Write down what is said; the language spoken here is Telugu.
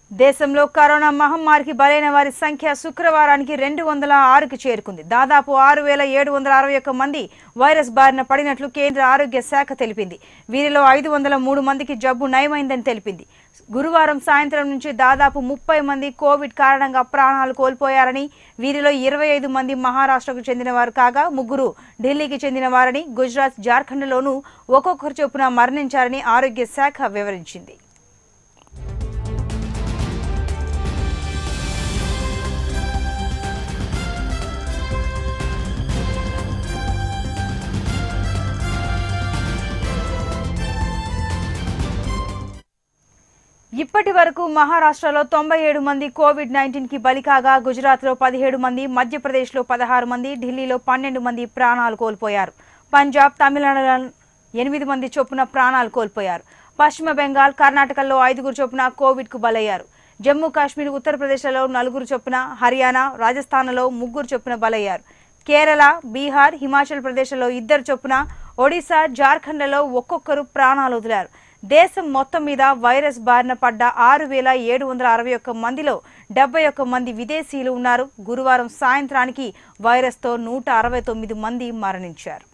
దేశంలో కరోనా మహమ్మారికి బలైన వారి సంఖ్య శుక్రవారానికి రెండు వందల ఆరుకి చేరుకుంది దాదాపు ఆరు వేల ఏడు వందల అరవై ఒక్క మంది వైరస్ బారిన పడినట్లు కేంద్ర ఆరోగ్య శాఖ తెలిపింది వీరిలో ఐదు వందల మూడు మందికి జబ్బు నయమైందని తెలిపింది గురువారం సాయంత్రం నుంచి దాదాపు ముప్పై మంది కోవిడ్ కారణంగా ప్రాణాలు కోల్పోయారని వీరిలో ఇరవై ఐదు మంది మహారాష్ట్రకు చెందిన వారు కాగా ముగ్గురు ఢిల్లీకి చెందిన వారని గుజరాత్ జార్ఖండ్లోనూ ఒక్కొక్కరు చొప్పున మరణించారని ఆరోగ్య శాఖ వివరించింది ఇప్పటి వరకు మహారాష్ట్రలో తొంభై ఏడు మంది కోవిడ్ నైన్టీన్ కి బలి కాగా గుజరాత్లో పదిహేడు మంది మధ్యప్రదేశ్లో పదహారు మంది ఢిల్లీలో పన్నెండు మంది ప్రాణాలు కోల్పోయారు పంజాబ్ తమిళనాడులో ఎనిమిది మంది చొప్పున ప్రాణాలు కోల్పోయారు పశ్చిమ బెంగాల్ కర్ణాటకలో ఐదుగురు చొప్పున కోవిడ్ కు బలయ్యారు జమ్మూ కాశ్మీర్ ఉత్తరప్రదేశ్లో నలుగురు చొప్పున హర్యానా రాజస్థాన్లో ముగ్గురు చొప్పున బలయ్యారు కేరళ బీహార్ హిమాచల్ ప్రదేశ్లో ఇద్దరు చొప్పున ఒడిశా జార్ఖండ్లలో ఒక్కొక్కరు ప్రాణాలు వదిలారు దేశం మొత్తం మీద వైరస్ బారిన పడ్డ ఆరు వేల ఏడు వందల అరవై ఒక్క మందిలో డెబ్బై ఒక్క మంది విదేశీయులు ఉన్నారు గురువారం సాయంత్రానికి వైరస్తో నూట అరవై తొమ్మిది మంది మరణించారు